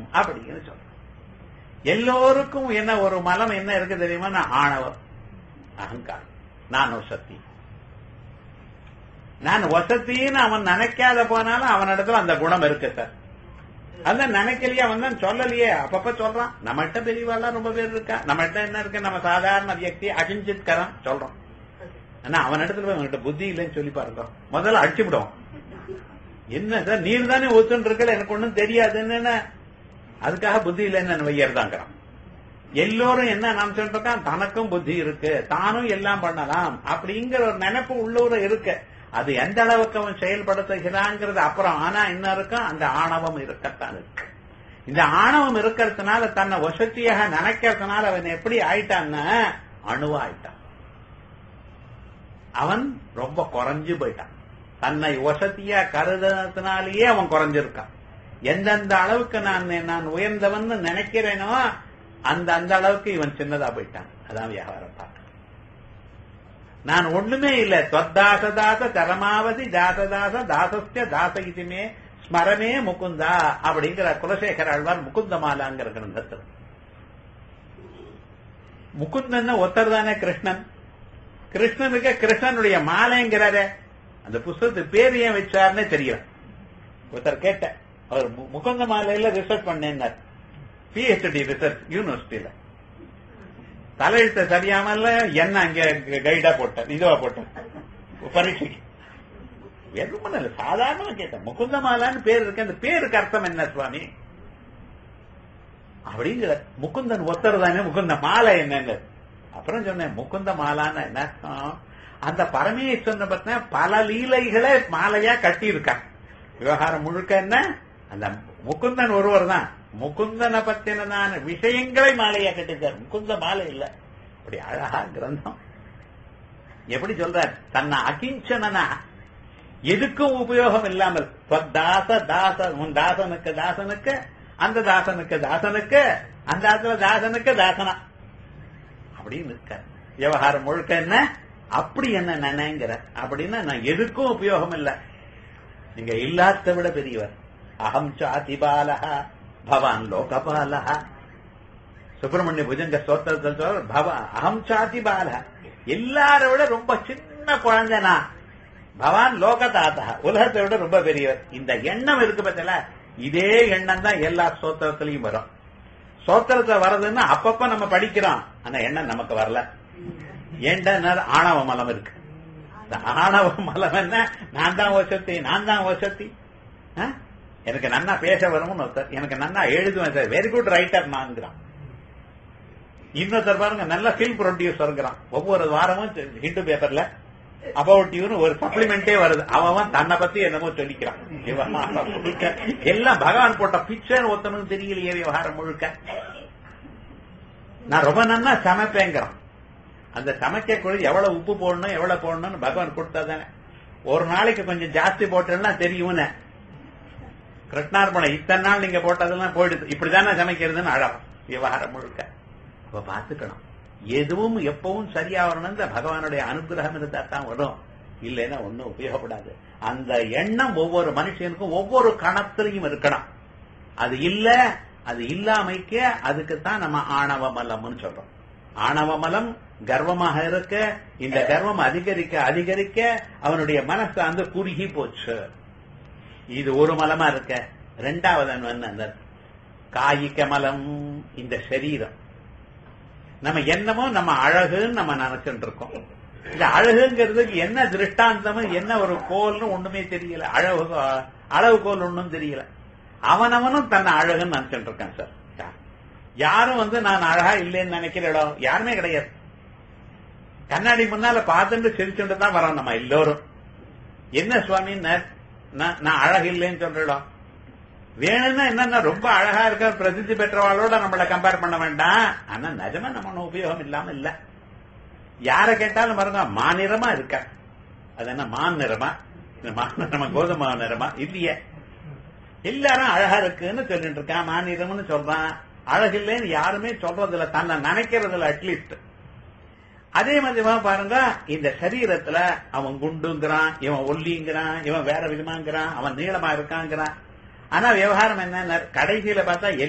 அப்படின்னு சொல்றோம் எல்லோருக்கும் என்ன ஒரு மலம் என்ன இருக்கு தெரியுமா ஆணவம் அகங்காரம் நான் வசத்தி நான் வசத்தின்னு அவன் நினைக்காத போனாலும் அவனிடத்துல அந்த குணம் இருக்கு சார் அதான் நினைக்கலையே அவன் தான் சொல்லலையே அப்பப்ப சொல்றான் நம்மகிட்ட பெரியவாள்லாம் ரொம்ப பேர் இருக்கா நம்மகிட்ட என்ன இருக்கு நம்ம சாதாரண வியக்தி அகிஞ்சித் கரம் சொல்றோம் ஆனா அவன் இடத்துல போய் அவன்கிட்ட புத்தி இல்லைன்னு சொல்லி பாருங்க முதல்ல அடிச்சு விடுவோம் என்ன சார் நீர் தானே ஒத்துன்னு இருக்கல எனக்கு ஒண்ணும் தெரியாதுன்னு அதுக்காக புத்தி இல்லைன்னு வையறதாங்கிறான் எல்லோரும் என்ன நினைச்சுட்டு இருக்கான் தனக்கும் புத்தி இருக்கு தானும் எல்லாம் பண்ணலாம் அப்படிங்கிற ஒரு நினைப்பு உள்ளூர இருக்கு அது எந்த அளவுக்கு அவன் செயல்படுத்துகிறாங்கிறது அப்புறம் ஆனா என்ன இருக்கும் அந்த ஆணவம் இருக்கத்தான் இருக்கு இந்த ஆணவம் இருக்கிறதுனால தன்னை வசதியாக நினைக்கிறதுனால அவன் எப்படி ஆயிட்டான்னா அணுவா ஆயிட்டான் அவன் ரொம்ப குறைஞ்சு போயிட்டான் தன்னை வசதியா கருதுனதுனாலேயே அவன் குறைஞ்சிருக்கான் எந்தெந்த அளவுக்கு நான் நான் உயர்ந்தவன் நினைக்கிறேனோ அந்த அந்த அளவுக்கு இவன் சின்னதா போயிட்டான் அதான் வியாபாரம் பார்க்க நான் ஒண்ணுமே இல்ல தொத்தாசதாச தரமாவதி தாசதாச தாசஸ்ய தாச இதுமே ஸ்மரமே முகுந்தா அப்படிங்கிற குலசேகர ஆழ்வார் முகுந்தமாலாங்கிற கிரந்தத்தில் முகுந்தன் ஒருத்தர் தானே கிருஷ்ணன் கிருஷ்ணனுக்கு கிருஷ்ணனுடைய மாலைங்கிறாரே அந்த புஸ்தகத்துக்கு பேர் ஏன் வச்சாருன்னே தெரியல ஒருத்தர் கேட்ட அவர் முகுந்த மாலையில ரிசர்ச் பண்ணேன்னார் பிஹெச்டி ரிசர்ச் யூனிவர்சிட்டியில தலையெழுத்த சரியாமல என்ன அங்க கைடா போட்டேன் இதுவா போட்டேன் பரீட்சைக்கு எதுவும் இல்ல சாதாரணமா கேட்டேன் முகுந்தமாலான்னு பேர் இருக்கு அந்த பேருக்கு அர்த்தம் என்ன சுவாமி அப்படிங்கிற முகுந்தன் ஒத்தர் தானே முகுந்த மாலை என்னங்க அப்புறம் சொன்னேன் முகுந்த மாலான்னு என்ன அர்த்தம் அந்த பரமேஸ்வரனை பத்தின பல லீலைகளை மாலையா கட்டி இருக்கான் விவகாரம் முழுக்க என்ன அந்த முகுந்தன் ஒருவர் தான் முகுந்தனை பத்தினதான விஷயங்களை மாலையா கட்டிருக்கார் முகுந்த மாலை இல்ல அப்படி அழகா கிரந்தம் எப்படி சொல்றார் தன்னை அகிஞ்சனா எதுக்கும் உபயோகம் இல்லாமல் தாச தாச உன் தாசனுக்கு தாசனுக்கு அந்த தாசனுக்கு தாசனுக்கு அந்த இடத்துல தாசனுக்கு தாசனா அப்படின்னு இருக்க விவகாரம் முழுக்க என்ன அப்படி என்ன நினைங்கிற அப்படின்னா நான் எதுக்கும் உபயோகம் இல்லை நீங்க இல்லாத விட பெரியவர் அகம் சாதிபாலகா பவான் லோகபாலகா சுப்பிரமணிய புஜங்க ஸ்தோத்திரத்தில் சொல்ற பவ அகம் சாதி பால எல்லாரை விட ரொம்ப சின்ன குழந்தை நான் பவான் லோகதாத்தா உலகத்தை விட ரொம்ப பெரியவர் இந்த எண்ணம் இருக்கு பத்தில இதே எண்ணம் தான் எல்லா ஸ்தோத்திரத்திலையும் வரும் ஸ்தோத்திரத்தை வர்றதுன்னா அப்பப்ப நம்ம படிக்கிறோம் அந்த எண்ணம் நமக்கு வரல ஏன்டா ஆணவ மலம் இருக்கு இந்த ஆணவ மலம் என்ன நான் தான் வசத்தி நான் தான் வசத்தி எனக்கு நன்னா பேச வரும்னு ஒருத்தர் எனக்கு நன்னா எழுதுவேன் சார் வெரி குட் ரைட்டர் நான்கிறான் இன்னொருத்தர் பாருங்க நல்ல ஃபில்ம் ப்ரொடியூசருங்கிறான் ஒவ்வொரு வாரமும் ஹிந்து பேப்பர்ல அபவுட் யூன்னு ஒரு சப்ளிமெண்டே வருது அவன் தன்னை பத்தி என்னமோ சொல்லிக்கிறான் விவகாரம் முழுக்க எல்லாம் பகவான் போட்ட பிக்சர் ஒருத்தனுக்கு தெரியலையே விவகாரம் முழுக்க நான் ரொம்ப நன்னா சமைப்பேங்கிறான் அந்த சமைக்கக்குள்ள எவ்வளவு உப்பு போடணும் எவ்வளவு போடணும்னு பகவான் கொடுத்தா தானே ஒரு நாளைக்கு கொஞ்சம் ஜாஸ்தி போட்டேன்னா தெரியும்னு கிருஷ்ணார்பணம் இத்தனை நாள் நீங்க போட்டதெல்லாம் போயிடுது இப்படிதானே சமைக்கிறதுன்னு அழகம் விவகாரம் முழுக்க அப்ப பாத்துக்கணும் எதுவும் எப்பவும் சரியா வரணும் பகவானுடைய அனுகிரகம் இருந்தா தான் வரும் இல்லைன்னா ஒன்னும் உபயோகப்படாது அந்த எண்ணம் ஒவ்வொரு மனுஷனுக்கும் ஒவ்வொரு கணத்திலையும் இருக்கணும் அது இல்ல அது இல்லாமைக்க அதுக்கு தான் நம்ம ஆணவ மலம்னு சொல்றோம் ஆணவ மலம் கர்வமாக இருக்க இந்த கர்வம் அதிகரிக்க அதிகரிக்க அவனுடைய மனசு அந்த குறுகி போச்சு இது ஒரு மலமா இருக்க ரெண்டாவது அந்த காய்க்க மலம் இந்த சரீரம் நம்ம என்னமோ நம்ம அழகுன்னு நம்ம நினைச்சுட்டு இருக்கோம் இந்த அழகுங்கிறதுக்கு என்ன திருஷ்டாந்தமும் என்ன ஒரு கோல்னு ஒண்ணுமே தெரியல அழகு அளவு கோல் ஒண்ணும் தெரியல அவனவனும் தன்னை அழகுன்னு நினைச்சுட்டு இருக்கான் சார் யாரும் வந்து நான் அழகா இல்லைன்னு நினைக்கிற இடம் யாருமே கிடையாது கண்ணாடி முன்னால பார்த்துட்டு சிரிச்சுட்டு தான் வரோம் நம்ம எல்லோரும் என்ன சுவாமி நான் அழகு இல்லைன்னு சொல்ற இடம் வேணும்னா என்னன்னா ரொம்ப அழகா இருக்க பிரசித்தி பெற்றவாளோட நம்மள கம்பேர் பண்ண வேண்டாம் ஆனா நிஜமா நம்ம உபயோகம் இல்லாம இல்ல யார கேட்டாலும் பாருங்க மாநிறமா இருக்க அது என்ன மான் நிறமா மான் நிறமா கோதுமை நிறமா இல்லையே எல்லாரும் அழகா இருக்குன்னு சொல்லிட்டு இருக்கான் மாநிறம்னு சொல்றான் அழகு இல்லைன்னு யாருமே சொல்றது இல்ல தன்னை நினைக்கிறது இல்ல அட்லீஸ்ட் அதே மாதிரி பாருங்க இந்த சரீரத்துல அவன் குண்டுங்கிறான் இவன் ஒல்லிங்கிறான் இவன் வேற விதமாங்கிறான் அவன் நீளமா இருக்காங்கிறான் ஆனா விவகாரம் என்ன கடைசியில பார்த்தா